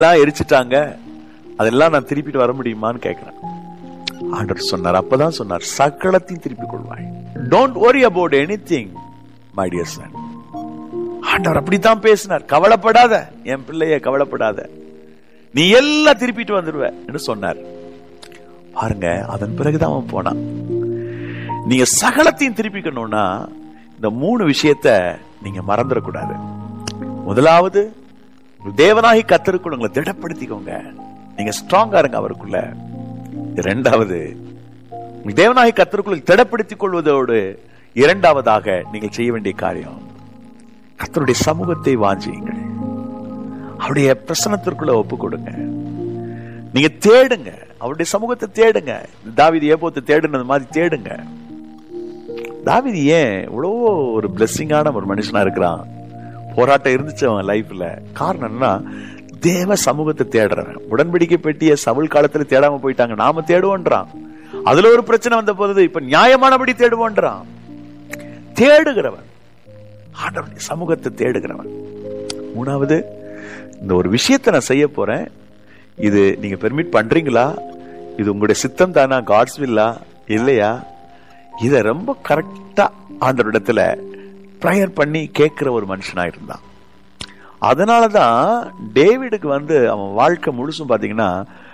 எல்லாம் எரிச்சிட்டாங்க அதெல்லாம் நான் திருப்பிட்டு வர முடியுமான்னு கேட்கிறேன் ஆண்டவர் சொன்னார் அப்பதான் சொன்னார் சகலத்தையும் திருப்பிக் கொள்வாய் don't worry about anything my dear son ஆண்டவர் அப்படித்தான் பேசினார் கவலைப்படாத என் பிள்ளைய கவலைப்படாத நீ எல்லாம் திருப்பிட்டு வந்துடுவ என்று சொன்னார் பாருங்க அதன் பிறகுதான் அவன் போனான் நீங்க சகலத்தையும் திருப்பிக்கணும்னா இந்த மூணு விஷயத்த நீங்க மறந்துடக்கூடாது முதலாவது தேவனாகி கத்தருக்குள்ள உங்களை திடப்படுத்திக்கோங்க நீங்க ஸ்ட்ராங்கா இருங்க அவருக்குள்ள இரண்டாவது உங்கள் தேவனாகி கத்தருக்குள்ள திடப்படுத்திக் கொள்வதோடு இரண்டாவதாக நீங்கள் செய்ய வேண்டிய காரியம் கத்தருடைய சமூகத்தை வாஞ்சியுங்கள் அவருடைய பிரசனத்திற்குள்ள ஒப்பு கொடுங்க நீங்க தேடுங்க அவருடைய சமூகத்தை தேடுங்க தாவிதி ஏபோத்து தேடுனது மாதிரி தேடுங்க தாவிதி ஏன் இவ்வளோ ஒரு பிளெஸ்ஸிங்கான ஒரு மனுஷனா இருக்கிறான் போராட்டம் இருந்துச்சு அவன் லைஃப்ல காரணம் என்னன்னா தேவ சமூகத்தை தேடுறவன் உடன்படிக்கை பெட்டிய சவுல் காலத்துல தேடாம போயிட்டாங்க நாம தேடுவோன்றான் அதுல ஒரு பிரச்சனை வந்த போது இப்ப நியாயமானபடி தேடுவோன்றான் தேடுகிறவன் ஆண்டவருடைய சமூகத்தை தேடுகிறவன் மூணாவது இந்த ஒரு விஷயத்தை நான் செய்ய போறேன் இது நீங்க பெர்மிட் பண்றீங்களா இது உங்களுடைய சித்தம் தானா காட்ஸ் வில்லா இல்லையா இத ரொம்ப கரெக்டா ஆண்டவரிடத்துல ப்ரேயர் பண்ணி கேட்கிற ஒரு மனுஷனா இருந்தான் அதனாலதான் டேவிடுக்கு வந்து அவன் வாழ்க்கை முழுசும் பாத்தீங்கன்னா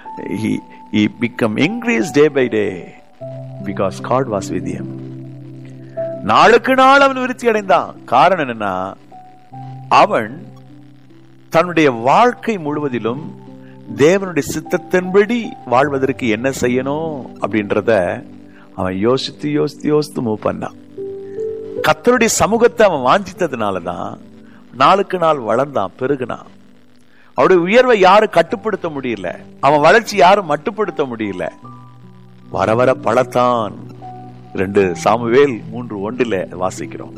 he become increased day by day because God was with him நாளுக்கு நாள் அவன் விருத்தி அடைந்தான் காரணம் என்னன்னா அவன் தன்னுடைய வாழ்க்கை முழுவதிலும் தேவனுடைய சித்தத்தின்படி வாழ்வதற்கு என்ன செய்யணும் அப்படின்றத அவன் யோசித்து யோசித்து யோசித்து மூவ் பண்ணான் கத்தருடைய சமூகத்தை அவன் வாஞ்சித்ததுனாலதான் நாளுக்கு நாள் வளர்ந்தான் பெருகுனான் அவருடைய உயர்வை யாரும் கட்டுப்படுத்த முடியல அவன் வளர்ச்சி யாரும் மட்டுப்படுத்த முடியல வர வர பழத்தான் ரெண்டு சாமுவேல் மூன்று ஒன்றில வாசிக்கிறோம்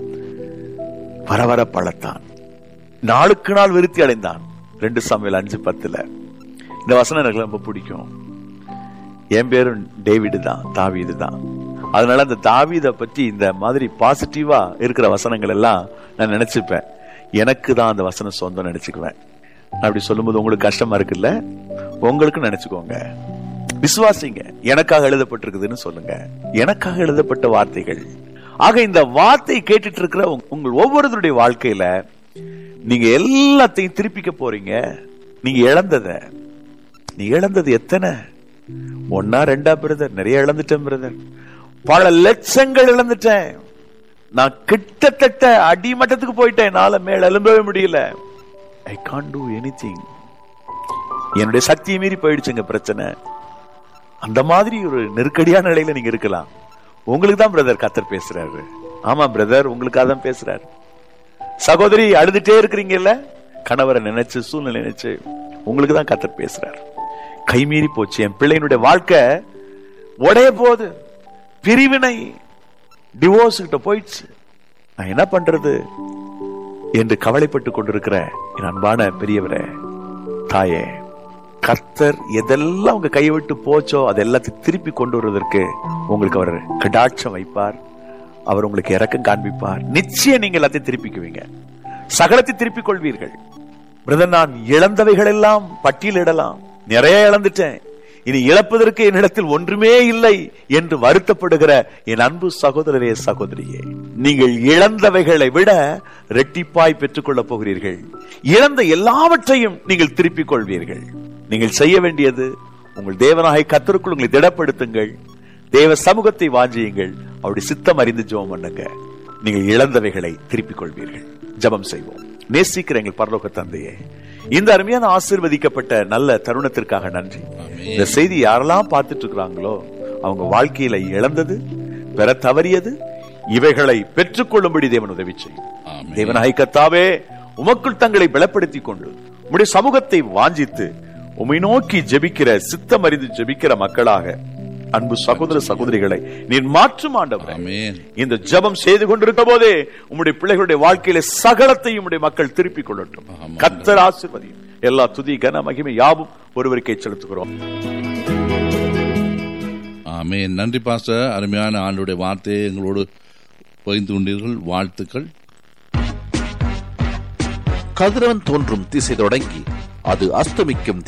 வர வர பழத்தான் நாளுக்கு நாள் விருத்தி அடைந்தான் ரெண்டு சாமுவேல் அஞ்சு பத்துல இந்த வசனம் எனக்கு ரொம்ப பிடிக்கும் என் பேரும் டேவிடு தான் தாவீது தான் அதனால அந்த தாவீத பற்றி இந்த மாதிரி பாசிட்டிவா இருக்கிற வசனங்கள் எல்லாம் நான் நினைச்சுப்பேன் எனக்கு தான் அந்த வசனம் சொந்தம் நினைச்சுக்குவேன் நான் அப்படி சொல்லும்போது உங்களுக்கு கஷ்டமா இருக்குல்ல உங்களுக்கு நினைச்சுக்கோங்க விசுவாசிங்க எனக்காக எழுதப்பட்டிருக்குதுன்னு சொல்லுங்க எனக்காக எழுதப்பட்ட வார்த்தைகள் ஆக இந்த வார்த்தை கேட்டுட்டு இருக்கிற உங்க- உங்கள் ஒவ்வொருத்தருடைய வாழ்க்கையில நீங்க எல்லாத்தையும் திருப்பிக்க போறீங்க நீங்க இழந்தத நீ இழந்தது எத்தனை ஒன்னா ரெண்டா பிரதர் நிறைய இழந்துட்டேன் பிரதர் பல லட்சங்கள் இழந்துட்டேன் நான் கிட்டத்தட்ட அடிமட்டத்துக்கு போயிட்டேன் என்னால மேல எழும்பவே முடியல ஐ கான் டூ எனிதிங் என்னுடைய சக்தியை மீறி போயிடுச்சுங்க பிரச்சனை அந்த மாதிரி ஒரு நெருக்கடியான நிலையில நீங்க இருக்கலாம் உங்களுக்கு தான் பிரதர் கத்தர் பேசுறாரு ஆமா பிரதர் உங்களுக்காக தான் பேசுறாரு சகோதரி அழுதுட்டே இருக்கிறீங்கல்ல கணவரை நினைச்சு சூழ்நிலை நினைச்சு உங்களுக்கு தான் கத்தர் பேசுறாரு கைமீறி போச்சு என் பிள்ளையினுடைய வாழ்க்கை உடைய போகுது பிரிவினை டிவோர்ஸ் கிட்ட போயிடுச்சு நான் என்ன பண்றது என்று கவலைப்பட்டு கொண்டிருக்கிற என் அன்பான பெரியவரே தாயே கர்த்தர் எதெல்லாம் உங்க கையை விட்டு போச்சோ அதெல்லாத்தையும் திருப்பி கொண்டு வருவதற்கு உங்களுக்கு அவர் கடாட்சம் வைப்பார் அவர் உங்களுக்கு இறக்கம் காண்பிப்பார் நிச்சயம் நீங்க எல்லாத்தையும் திருப்பிக்குவீங்க சகலத்தை திருப்பிக் கொள்வீர்கள் பிரதர் நான் இழந்தவைகள் எல்லாம் பட்டியலிடலாம் நிறைய இழந்துட்டேன் இனி இழப்பதற்கு என்னிடத்தில் ஒன்றுமே இல்லை என்று வருத்தப்படுகிற என் அன்பு சகோதரரே சகோதரியே நீங்கள் இழந்தவைகளை விட ரெட்டிப்பாய் பெற்றுக் கொள்ளப் போகிறீர்கள் இழந்த எல்லாவற்றையும் நீங்கள் திருப்பிக் கொள்வீர்கள் நீங்கள் செய்ய வேண்டியது உங்கள் தேவனாக கத்தருக்குள் உங்களை திடப்படுத்துங்கள் தேவ சமூகத்தை வாஞ்சியுங்கள் அவருடைய சித்தம் அறிந்து ஜெபம் பண்ணுங்க நீங்கள் இழந்தவைகளை திருப்பிக் கொள்வீர்கள் ஜெபம் செய்வோம் நேசிக்கிற எங்கள் பரலோக தந்தையே இந்த அருமையான ஆசீர்வதிக்கப்பட்ட நல்ல தருணத்திற்காக நன்றி இந்த செய்தி யாரெல்லாம் பார்த்துட்டு இருக்கிறாங்களோ அவங்க வாழ்க்கையில இழந்தது பெற தவறியது இவைகளை பெற்றுக்கொள்ளும்படி தேவன் உதவி செய்யும் ஆமென். தேவனாய் கத்தாவே உமக்குள் தங்களை பலப்படுத்திக் கொண்டு உம்முடைய சமூகத்தை வாஞ்சித்து உம்மை நோக்கி ஜெபிக்கிற சித்தம் அறிந்து ஜெபிக்கிற மக்களாக அன்பு சகோதர சகோதரிகளை நீர் மாற்றும் ஆண்டவரே ஆமென் இந்த ஜெபம் செய்து கொண்டிருக்க போதே உம்முடைய பிள்ளைகளுடைய வாழ்க்கையில சகலத்தையும் உம்முடைய மக்கள் திருப்பிக் கொள்ளட்டும் ஆமாம். கத்தர் ஆசீர்வதியும் எல்லா துதி கன மகிமை யாவும் ஒருவருக்கே செலுத்துகிறோம் ஆமென் நன்றி பாஸ்டர் அருமையான ஆண்டுடைய வார்த்தையை எங்களோடு பகிர்ந்து கொண்டீர்கள் வாழ்த்துக்கள் கதிரவன் தோன்றும் திசை தொடங்கி அது அஸ்தமிக்கும்